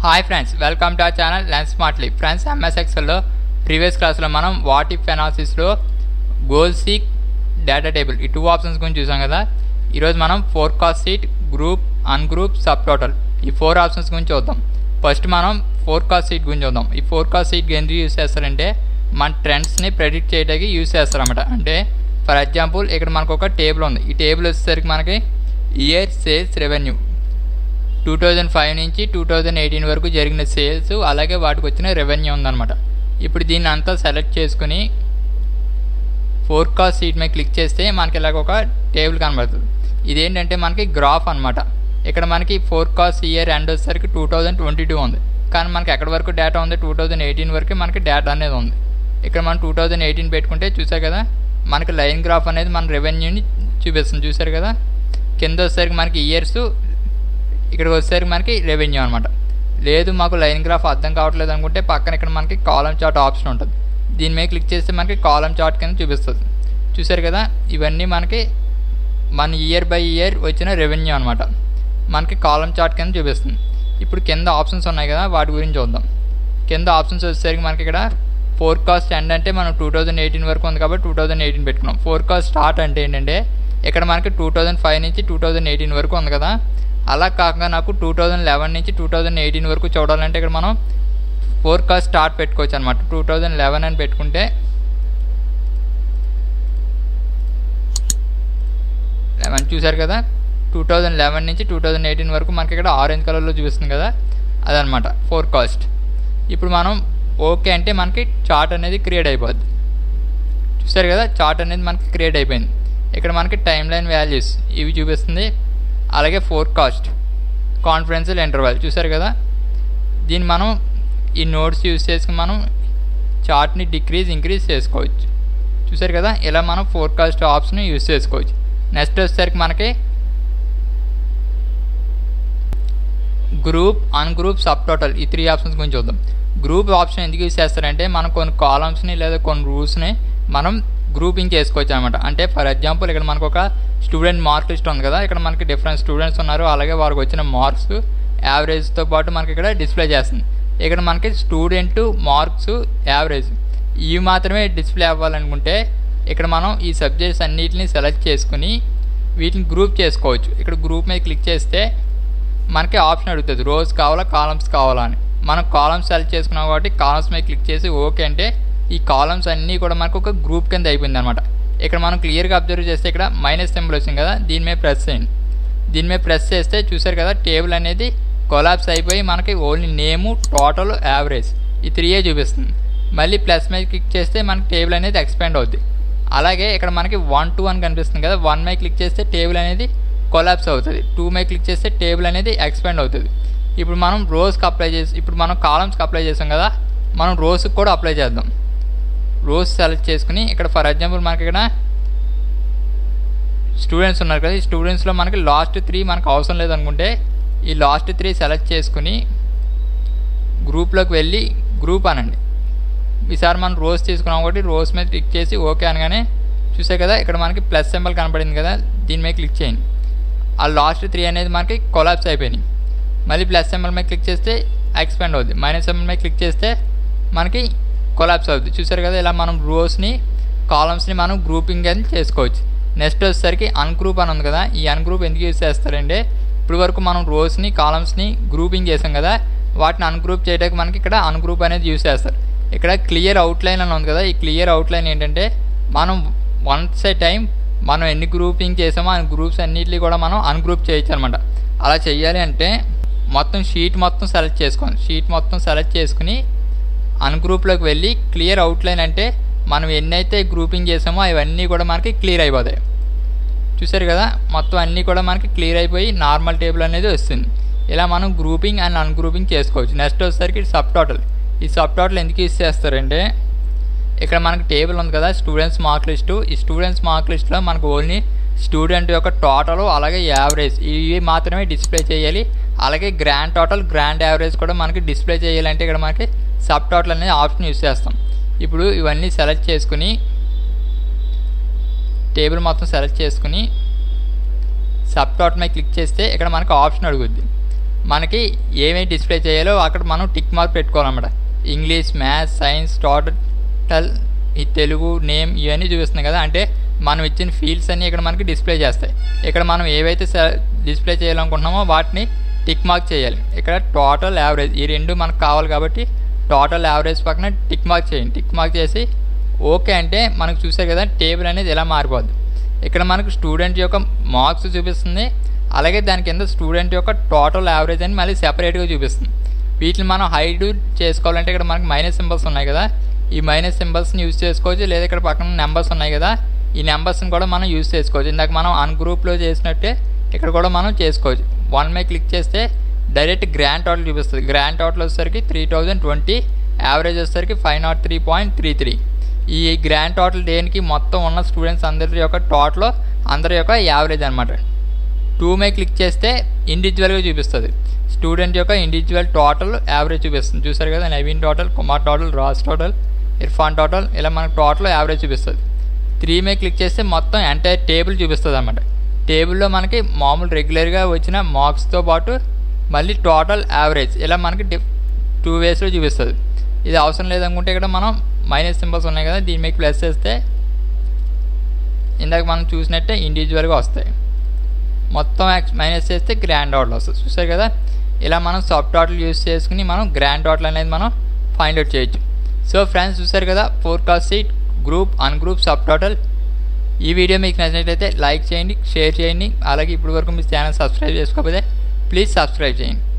hi friends welcome to our channel lens smartly friends MS ఎక్సెల్లో previous క్లాస్లో మనం what if అనాలిసిస్లో goal seek data table ఈ two options గురించి చూసాం కదా ఈరోజు మనం forecast sheet group ungroup subtotal ఈ ఫోర్ ఆప్షన్స్ గురించి చూద్దాం ఫస్ట్ మనం ఫోర్కాస్ట్ సీట్ గురించి చూద్దాం ఈ ఫోర్కాస్ట్ సీట్ ఎందుకు యూస్ చేస్తారంటే మన ట్రెండ్స్ని ప్రెడిక్ట్ చేయడానికి యూస్ చేస్తారన్నమాట అంటే ఫర్ ఎగ్జాంపుల్ ఇక్కడ మనకు ఒక టేబుల్ ఉంది ఈ టేబుల్ వచ్చేసరికి మనకి year sales revenue two thousand five నుంచి టూ థౌజండ్ ఎయిటీన్ వరకు జరిగిన సేల్స్ అలాగే వాటికి వచ్చిన రెవెన్యూ ఉందన్నమాట ఇప్పుడు దీన్ని అంతా సెలెక్ట్ చేసుకుని ఫోర్కాస్ట్ సీట్ మీద క్లిక్ చేస్తే మనకి ఇలాగ ఒక టేబుల్ కనబడుతుంది ఇదేంటంటే మనకి గ్రాఫ్ అనమాట ఇక్కడ మనకి ఫోర్కాస్ట్ ఇయర్ ఎండ్ వచ్చేసరికి టూ థౌజండ్ ట్వంటీ టూ ఉంది కానీ మనకి ఎక్కడి వరకు డేటా ఉంది టూ థౌజండ్ ఎయిటీన్ వరకు మనకి డేటా అనేది ఉంది ఇక్కడ మనం టూ థౌజండ్ ఎయిటీన్ పెట్టుకుంటే చూసారు కదా మనకి లైన్ గ్రాఫ్ అనేది మన రెవెన్యూని చూపిస్తుంది చూసారు కదా కింద వచ్చేసరికి మనకి ఇయర్స్ ఇక్కడికి వచ్చేసరికి మనకి రెవెన్యూ అనమాట లేదు మాకు లైన్ గ్రాఫ్ అర్థం కావట్లేదు అనుకుంటే పక్కన ఇక్కడ మనకి కాలం చార్ట్ ఆప్షన్ ఉంటుంది దీని మీద క్లిక్ చేస్తే మనకి కాలం చార్ట్ కింద చూపిస్తుంది చూసారు కదా ఇవన్నీ మనకి మన ఇయర్ బై ఇయర్ వచ్చిన రెవెన్యూ అనమాట మనకి కాలం చార్ట్ కింద చూపిస్తుంది ఇప్పుడు కింద ఆప్షన్స్ ఉన్నాయి కదా వాటి గురించి చూద్దాం కింద ఆప్షన్స్ వచ్చేసరికి మనకి ఇక్కడ ఫోర్కాస్ట్ ఎండ్ అంటే మనం టూ థౌజండ్ ఎయిటీన్ వరకు ఉంది కాబట్టి టూ థౌజండ్ ఎయిటీన్ పెట్టుకున్నాం ఫోర్కాస్ట్ స్టార్ట్ అంటే ఏంటంటే ఇక్కడ మనకి టూ థౌజండ్ ఫైవ్ నుంచి టూ థౌజండ్ ఎయిటీన్ వరకు ఉంది కదా అలా కాకుండా నాకు టూ థౌజండ్ లెవెన్ నుంచి టూ థౌజండ్ ఎయిటీన్ వరకు చూడాలంటే ఇక్కడ మనం ఫోర్కాస్ట్ స్టార్ట్ పెట్టుకోవచ్చు అనమాట టూ థౌజండ్ లెవెన్ అని పెట్టుకుంటే లెవెన్ చూసారు కదా టూ థౌజండ్ లెవెన్ నుంచి టూ థౌజండ్ ఎయిటీన్ వరకు మనకి ఇక్కడ ఆరెంజ్ కలర్లో చూపిస్తుంది కదా అదనమాట ఫోర్కాస్ట్ ఇప్పుడు మనం ఓకే అంటే మనకి చార్ట్ అనేది క్రియేట్ అయిపోద్ది చూసారు కదా చార్ట్ అనేది మనకి క్రియేట్ అయిపోయింది ఇక్కడ మనకి టైమ్ లైన్ వాల్యూస్ ఇవి చూపిస్తుంది అలాగే ఫోర్కాస్ట్ కాన్ఫిడెన్షియల్ ఇంటర్వల్ చూసారు కదా దీన్ని మనం ఈ నోట్స్ యూస్ చేసుకుని మనం చార్ట్ని డిక్రీజ్ ఇంక్రీజ్ చేసుకోవచ్చు చూసారు కదా ఇలా మనం ఫోర్కాస్ట్ ఆప్షన్ యూస్ చేసుకోవచ్చు నెక్స్ట్ వచ్చేసరికి మనకి group ungroup subtotal ఈ త్రీ ఆప్షన్స్ గురించి చూద్దాం గ్రూప్ ఆప్షన్ ఎందుకు యూస్ చేస్తారంటే మనం కొన్ని కాలమ్స్ని లేదా కొన్ని రూల్స్ని మనం గ్రూపింగ్ చేసుకోవచ్చు అనమాట అంటే ఫర్ ఎగ్జాంపుల్ ఇక్కడ మనకు ఒక స్టూడెంట్ మార్క్ లిస్ట్ ఉంది కదా ఇక్కడ మనకి డిఫరెంట్ స్టూడెంట్స్ ఉన్నారు అలాగే వారికి వచ్చిన మార్క్స్ యావరేజ్తో పాటు మనకి ఇక్కడ డిస్ప్లే చేస్తుంది ఇక్కడ మనకి స్టూడెంట్ మార్క్స్ యావరేజ్ ఇవి మాత్రమే డిస్ప్లే అవ్వాలనుకుంటే ఇక్కడ మనం ఈ సబ్జెక్ట్స్ అన్నిటిని సెలెక్ట్ చేసుకుని వీటిని గ్రూప్ చేసుకోవచ్చు ఇక్కడ గ్రూప్ మీద క్లిక్ చేస్తే మనకి ఆప్షన్ అడుగుతుంది రోజ్ కావాలా కాలమ్స్ కావాలా అని మనం కాలమ్స్ సెలెక్ట్ చేసుకున్నాం కాబట్టి కాలమ్స్ మీద క్లిక్ చేసి ఓకే అంటే ఈ కాలమ్స్ అన్నీ కూడా మనకు ఒక గ్రూప్ కింద అయిపోయింది అనమాట ఇక్కడ మనం క్లియర్గా అబ్జర్వ్ చేస్తే ఇక్కడ మైనస్ సింబల్ వచ్చింది కదా దీని మీద ప్రెస్ చేయండి దీని మీద ప్రెస్ చేస్తే చూసారు కదా టేబుల్ అనేది కొలాప్స్ అయిపోయి మనకి ఓన్లీ నేము టోటల్ యావరేజ్ ఈ త్రీయే చూపిస్తుంది మళ్ళీ ప్లస్ మీద క్లిక్ చేస్తే మనకి టేబుల్ అనేది ఎక్స్పాండ్ అవుద్ది అలాగే ఇక్కడ మనకి వన్ టూ అని కనిపిస్తుంది కదా వన్ మీద క్లిక్ చేస్తే టేబుల్ అనేది కొలాప్స్ అవుతుంది టూ మీద క్లిక్ చేస్తే టేబుల్ అనేది ఎక్స్పాండ్ అవుతుంది ఇప్పుడు మనం రోస్కి అప్లై చేసి ఇప్పుడు మనం కాలమ్స్కి అప్లై చేసాం కదా మనం రోస్కి కూడా అప్లై చేద్దాం రోస్ సెలెక్ట్ చేసుకుని ఇక్కడ ఫర్ ఎగ్జాంపుల్ మనకి ఇక్కడ స్టూడెంట్స్ ఉన్నారు కదా ఈ స్టూడెంట్స్లో మనకి లాస్ట్ త్రీ మనకు అవసరం లేదనుకుంటే ఈ లాస్ట్ త్రీ సెలెక్ట్ చేసుకుని గ్రూప్లోకి వెళ్ళి గ్రూప్ అనండి ఈసారి మనం రోజ్ తీసుకున్నాం కాబట్టి రోజ్ మీద క్లిక్ చేసి ఓకే అనగానే చూసే కదా ఇక్కడ మనకి ప్లస్ సింబల్ కనపడింది కదా దీని మీద క్లిక్ చేయండి ఆ లాస్ట్ త్రీ అనేది మనకి కొలాప్స్ అయిపోయినాయి మళ్ళీ ప్లస్ సింబల్ మీద క్లిక్ చేస్తే ఎక్స్పాండ్ అవుద్ది మైనస్ సింబల్ మీద క్లిక్ చేస్తే మనకి కొలాప్స్ అవుద్ది చూసారు కదా ఇలా మనం రోస్ని కాలమ్స్ని మనం గ్రూపింగ్ అని చేసుకోవచ్చు నెక్స్ట్ వచ్చేసరికి అన్గ్రూప్ అని ఉంది కదా ఈ అన్గ్రూప్ ఎందుకు యూస్ చేస్తారంటే ఇప్పుడు వరకు మనం రోస్ని కాలమ్స్ని గ్రూపింగ్ చేసాం కదా వాటిని అన్గ్రూప్ చేయడానికి మనకి ఇక్కడ అన్గ్రూప్ అనేది యూస్ చేస్తారు ఇక్కడ క్లియర్ అవుట్లైన్ అని ఉంది కదా ఈ క్లియర్ అవుట్లైన్ ఏంటంటే మనం వన్స్ ఏ టైం మనం ఎన్ని గ్రూపింగ్ చేసామో ఆ గ్రూప్స్ అన్నిటిని కూడా మనం అన్గ్రూప్ చేయొచ్చు అనమాట అలా చేయాలి అంటే మొత్తం షీట్ మొత్తం సెలెక్ట్ చేసుకోండి షీట్ మొత్తం సెలెక్ట్ చేసుకుని అన్గ్రూప్లోకి వెళ్ళి క్లియర్ అవుట్లైన్ అంటే మనం ఎన్నైతే గ్రూపింగ్ చేసామో అవన్నీ కూడా మనకి క్లియర్ అయిపోతాయి చూసారు కదా మొత్తం అన్నీ కూడా మనకి క్లియర్ అయిపోయి నార్మల్ టేబుల్ అనేది వస్తుంది ఇలా మనం గ్రూపింగ్ అండ్ అన్గ్రూపింగ్ చేసుకోవచ్చు నెక్స్ట్ వచ్చేసరికి సబ్ టోటల్ ఈ సబ్ టోటల్ ఎందుకు యూస్ చేస్తారంటే ఇక్కడ మనకి టేబుల్ ఉంది కదా స్టూడెంట్స్ మార్క్ లిస్టు ఈ స్టూడెంట్స్ మార్క్ లిస్ట్లో మనకు ఓన్లీ స్టూడెంట్ యొక్క టోటల్ అలాగే యావరేజ్ ఇవి మాత్రమే డిస్ప్లే చేయాలి అలాగే గ్రాండ్ టోటల్ గ్రాండ్ యావరేజ్ కూడా మనకి డిస్ప్లే చేయాలంటే ఇక్కడ మనకి సబ్ టోటల్ అనేది ఆప్షన్ యూస్ చేస్తాం ఇప్పుడు ఇవన్నీ సెలెక్ట్ చేసుకుని టేబుల్ మొత్తం సెలెక్ట్ చేసుకుని సబ్ టాట్ మీద క్లిక్ చేస్తే ఇక్కడ మనకు ఆప్షన్ అడుగుద్ది మనకి ఏమేమి డిస్ప్లే చేయాలో అక్కడ మనం టిక్ మార్క్ పెట్టుకోవాలన్నమాట ఇంగ్లీష్ మ్యాథ్స్ సైన్స్ టోటల్ ఈ తెలుగు నేమ్ ఇవన్నీ చూపిస్తున్నాయి కదా అంటే మనం ఇచ్చిన ఫీల్డ్స్ అన్నీ ఇక్కడ మనకి డిస్ప్లే చేస్తాయి ఇక్కడ మనం ఏవైతే డిస్ప్లే చేయాలనుకుంటున్నామో వాటిని టిక్ మార్క్ చేయాలి ఇక్కడ టోటల్ యావరేజ్ ఈ రెండు మనకు కావాలి కాబట్టి టోటల్ యావరేజ్ పక్కన టిక్ మార్క్ చేయండి టిక్ మార్క్ చేసి ఓకే అంటే మనకు చూసారు కదా టేబుల్ అనేది ఎలా మారిపోద్ది ఇక్కడ మనకు స్టూడెంట్ యొక్క మార్క్స్ చూపిస్తుంది అలాగే దాని కింద స్టూడెంట్ యొక్క టోటల్ యావరేజ్ అని మళ్ళీ సెపరేట్గా చూపిస్తుంది వీటిని మనం హైడ్ చేసుకోవాలంటే ఇక్కడ మనకి మైనస్ సింబల్స్ ఉన్నాయి కదా ఈ మైనస్ సింబల్స్ని యూజ్ చేసుకోవచ్చు లేదా ఇక్కడ పక్కన నెంబర్స్ ఉన్నాయి కదా ఈ నెంబర్స్ని కూడా మనం యూజ్ చేసుకోవచ్చు ఇందాక మనం అన్ గ్రూప్లో చేసినట్టే ఇక్కడ కూడా మనం చేసుకోవచ్చు వన్ మే క్లిక్ చేస్తే డైరెక్ట్ గ్రాండ్ టోటల్ చూపిస్తుంది గ్రాండ్ టోటల్ వచ్చేసరికి త్రీ థౌజండ్ ట్వంటీ యావరేజ్ వచ్చేసరికి five naught three point three three ఈ గ్రాండ్ టోటల్ దేనికి మొత్తం ఉన్న స్టూడెంట్స్ అందరి యొక్క టోటల్ అందరి యొక్క యావరేజ్ అనమాట టూ మే క్లిక్ చేస్తే ఇండివిజువల్గా చూపిస్తుంది స్టూడెంట్ యొక్క ఇండివిజువల్ టోటల్ యావరేజ్ చూపిస్తుంది చూసారు కదా Naveen total Kumar total Raj total Irfan total ఇలా మనకు టోటల్ యావరేజ్ చూపిస్తుంది త్రీ మే క్లిక్ చేస్తే మొత్తం ఎంటైర్ టేబుల్ చూపిస్తుంది అనమాట టేబుల్లో మనకి మామూలు రెగ్యులర్గా వచ్చిన మార్క్స్తో పాటు మళ్ళీ టోటల్ యావరేజ్ ఇలా మనకి డి టూ వేస్లో చూపిస్తుంది ఇది అవసరం లేదనుకుంటే ఇక్కడ మనం మైనస్ సింబల్స్ ఉన్నాయి కదా దీని మీద ప్లస్ చేస్తే ఇందాక మనం చూసినట్టే ఇండివిజువల్గా వస్తాయి మొత్తం మైనస్ చేస్తే గ్రాండ్ టోటల్ వస్తుంది చూసారు కదా ఇలా మనం సబ్ టోటల్ యూస్ చేసుకుని మనం గ్రాండ్ టోటల్ అనేది మనం ఫైండ్ అవుట్ చేయొచ్చు సో ఫ్రెండ్స్ చూసారు కదా forecast sheet group ungroup subtotal ఈ వీడియో మీకు నచ్చినట్లయితే లైక్ చేయండి షేర్ చేయండి అలాగే ఇప్పటి వరకు మీ ఛానల్ సబ్స్క్రైబ్ చేసుకోకపోతే ప్లీజ్ సబ్స్క్రైబ్ చేయండి